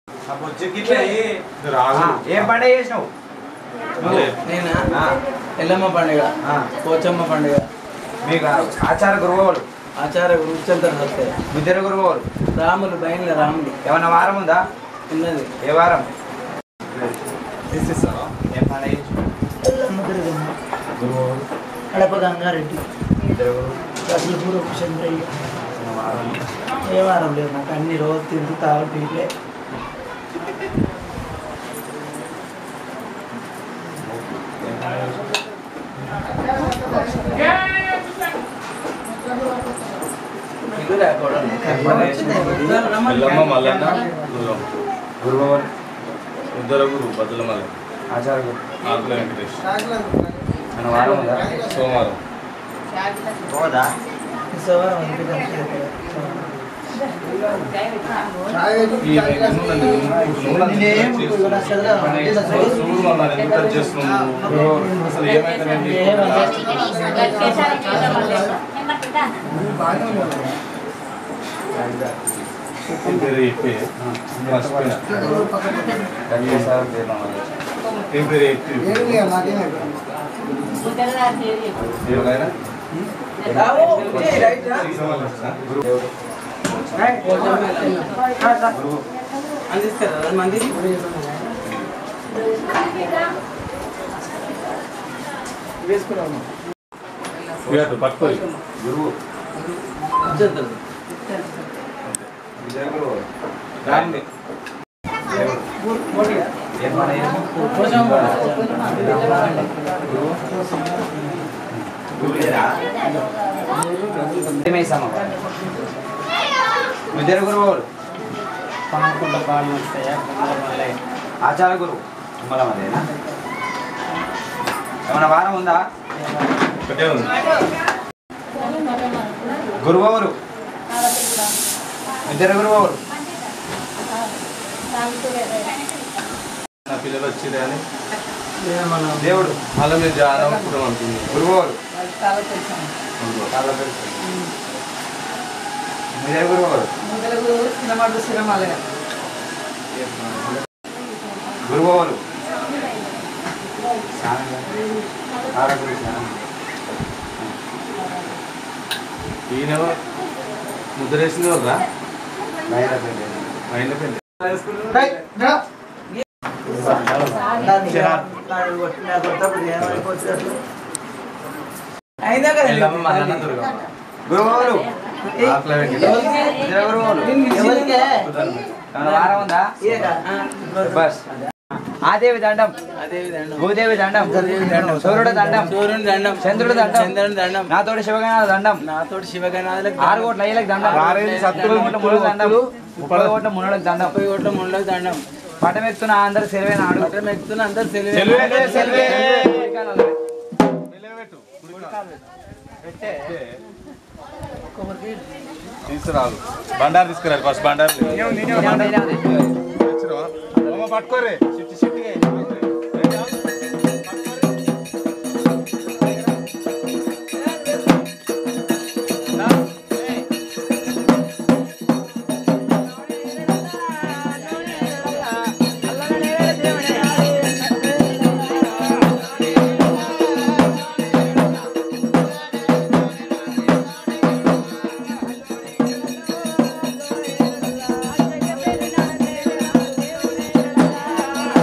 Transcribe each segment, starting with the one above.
ఆ, ఏం పండుగ చేసినావు నువ్వు? నేనా ఆ, ఎల్లమ్మ పండుగ ఆ. పోచమ్మ పండుగ మీకు ఆచార గురువులు ఆచార వృక్షంతో వస్తాయి బుద్ధర గురువులు రాములు బయలుల రాములు ఏమన్నా వారం ఉందా ఉన్నది ఏ వారం ఏం పండుగ చేసినావు? గురువులు కడప గంగారెడ్డి బుద్ధర గురువు రసలపూర్ చంద్రయ్య ఏమన్నా వారం ఉందా? ఏ వారం లేదు నాకు అన్ని రోజు తింటూ తాగు పీలే ఏం పండుగ చేసినావు? ఇల్లు రాకూడదు ఏం పండుగ చేసినావు? ఎల్లమ్మ మల్లన్న గురువు గురువులు ఉద్దర గురు బదుల మల్ల ఆచార గురు ఆకుల వెంకటేష్ ఏమన్నా వారం ఉందా సోమవారం పోదా శివవారం ఎందుకంటే ఈ నేను నన్ను నువ్వు నేనేం నన్ను చేస్తున్నావు. చూడు మళ్ళా ఎందుకు టచ్ చేస్తున్నావు నువ్వు? అసలు ఏమైందండి నీ పేరు చెప్పి మర్చిపోయినా ధన్యవాదాలు తీర్మానం నీ పేరు చెప్పి దేవుడైనా దేవుడు గురువు అందిస్తారా మంది వేసుకున్నాము వీడు పట్టుకోయి గురువు వచ్చేద్దరు విజయ గురువు రాండి దేవుడు ఏం పండుగ చేసినావు? గురువు గురువు లేరా? ఏమేసాము? విద్య గురువు పానకుండ పాలు వస్తాయా మళ్ళీ ఆచార గురువు తుమ్మల మదేనా ఏమైనా వారం ఉందా ఒకటే ఉంది గురువరు ఇద్దరు గురువరు నా పిల్లలు వచ్చిరే అని దేవుడు మళ్ళీ మీరు జాయిన్ అవ్వకూడదు అనుకుంది గురువరు ఇద్దరు గురువరు గురువరు ఈయన ముద్రేసింది రా మైండ్ పెళ్ళి అయినా కదా ఎల్లమ్మ మల్లన్న దుర్గమ్మ గురువరు ఆకుల వెంకటేష్ ఇద్దరు గురువరు ఎవరికే ఏమైనా వారం ఉందా బస్ ఆదేవి దండం అదే విధంగా భూదేవి దండం సూర్యుడు దండం సూర్యుని దండం చంద్రుడు దండం. చంద్రుని దండం నాతోటి శివగణ దండం నాతోటి శివగణాలకు ఆరు కోట్ల అయ్యలకు దండం ఆరేళ్ళు సత్తులు, ముప్పై కోట్ల మునులకు దండం ముప్పై కోట్ల మునులకు దండం ముప్పై కోట్ల ముండకు దండం పటమెత్తున అందరు సెలవైన ఆడు పట్టణం ఎక్కుతున్న అందరు సెలవే, సెలవే సెలవే. తీసుకురాదు బండారు తీసుకురారు ఫస్ట్ బండారు పట్టుకోరే చిట్టి చిట్టిగా ఆ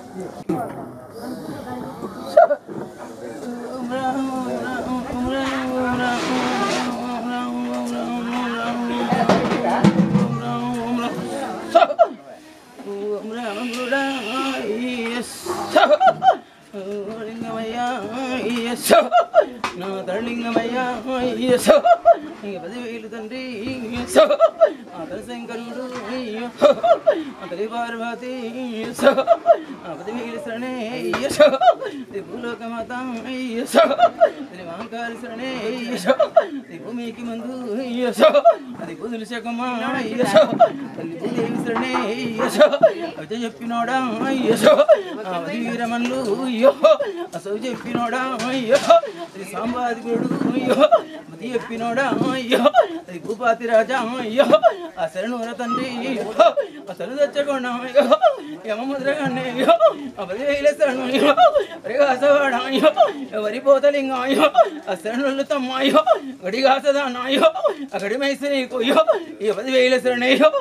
నా తరలింగమయ్యా పదివేలు తండ్రి అతని శంకరుడు అతని పార్వతి పదివేలు శరణే భూలోకమాత మహంకారి శరణే భూమికి మందు అది బుధులు శకమా తల్లి భూదేవి శరణే అయితే చెప్పినోడా అయ్యో అది వీరమల్లు అయ్యో అసలు చెప్పినోడా అయ్యో అది సాంబాదికుడు అయ్యో అది చెప్పినోడా అయ్యో అది భూపాతి రాజా అయ్యో ఆ శరణూర తండ్రి అయ్యో అసలు తెచ్చకుండా అయ్యో యమముద్రగానే అయ్యో అవది వేలే శరణు అయ్యో వరిగాసవాడ అయ్యో ఎవరి పోతలింగ అయ్యో ఆ శరణులు తమ్మ అయ్యో గడిగాసదాన అయ్యో అక్కడి మైసి నీకు అయ్యో ఈ పది వేల శరణయ్యో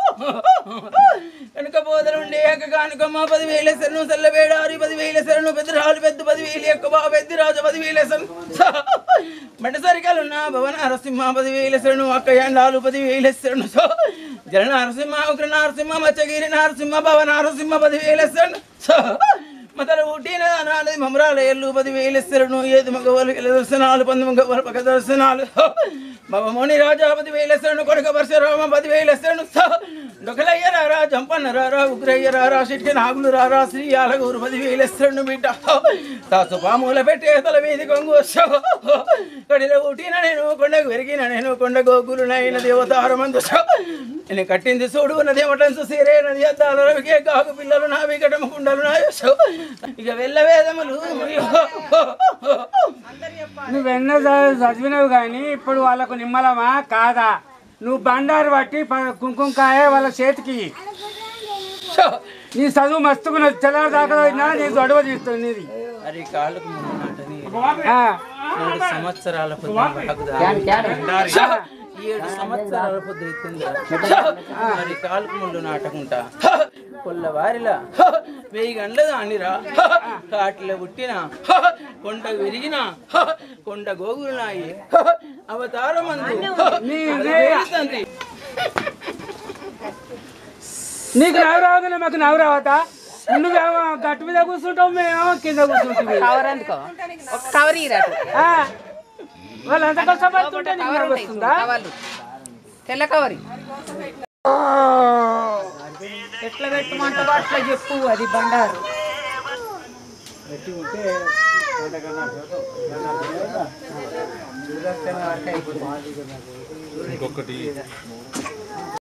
కనుక పోదలుండే ఏక కానుకమ్మ పది వేల శరణు చల్లబేడారి పది వేల శరణు పెద్దరాలు పెద్ద పది వేలు ఎక్కువ పెద్ద రాజు పది వేల శరణు బండసరికలున్న భవన నరసింహ పది వేల శరణు అక్క ఎండాలు పది వేల శరణు జల నరసింహ ఉగ్ర నరసింహ మచ్చగిరి నరసింహ భవ నరసింహ పది వేల శరణు మతలు ఊటిన నాలుగు మమరాల ఎల్లు పది వేల శరణు ఏది మగవాళ్ళు ఇళ్ళ దర్శనాలు పంది మగవాళ్ళు పక్క దర్శనాలు భవమోని రాజా పది వేల శరణు కొడుక పరశురామ పది వేల శరణు డొకలయ్య రారా జంపన్న రారా ఉగ్రయ్య రారా శిట్కి నాగులు రారా శ్రీ ఆలగూరు పది వేల శరణు బిడ్డ తాసు పాముల పెట్టే తల మీది కొంగు కడిలో ఊటిన నేను కొండకు పెరిగిన నేను కొండ గోగులు నైన దేవతారమందు నేను కట్టింది చూడు నదేమటంసు సీరే నది అద్దాల రవికే కాకు పిల్లలు నా వికటము కుండలు నా యశో. ఇక వెళ్ళ వేదములు నువ్వెన్న చ- చదివినవు కానీ ఇప్పుడు వాళ్ళకు నిమ్మలమా కాదా నువ్వు బండారు పట్టి ప- కుంకుమకాయ వాళ్ళ చేతికి ఇయ్యి. నీ చదువు మస్తుకున్న తెల్లారి దాకా చదివినా నీ గొడవ తీస్తుంది నీది అరే కాళ్ళకు ముందు నాటని ఆ, ఏడు సంవత్సరాల పొద్దు ఏడు సంవత్సరాల పొద్దు ఎత్తుంది మరి కాలుకు ముందు నాటకుంటా కొల్లవారిలా వెయ్యి గంటల దానిరా కాట్ల పుట్టిన కొండ విరిగిన కొండ గోగులు నాయి అవతారమందు తండ్రి నీకు నవ్వు రావగానే మాకు నవ్వు రావతా నువ్వేమో గట్టు మీద కూర్చుంటావు మేమేమో కింద కూర్చుంటాం కవర్ అందుకో ఒక కవర్ ఇరాటు వాళ్ళు ఎంత కష్టపడుతుంటే నీకు కవర్ నవ్వు ఉంటాయి వస్తుందా కవర్లు తెల్ల కవరి ఎట్లా పెట్టమంటావో అట్లా చెప్పు అది బండారు ఇంకొకటి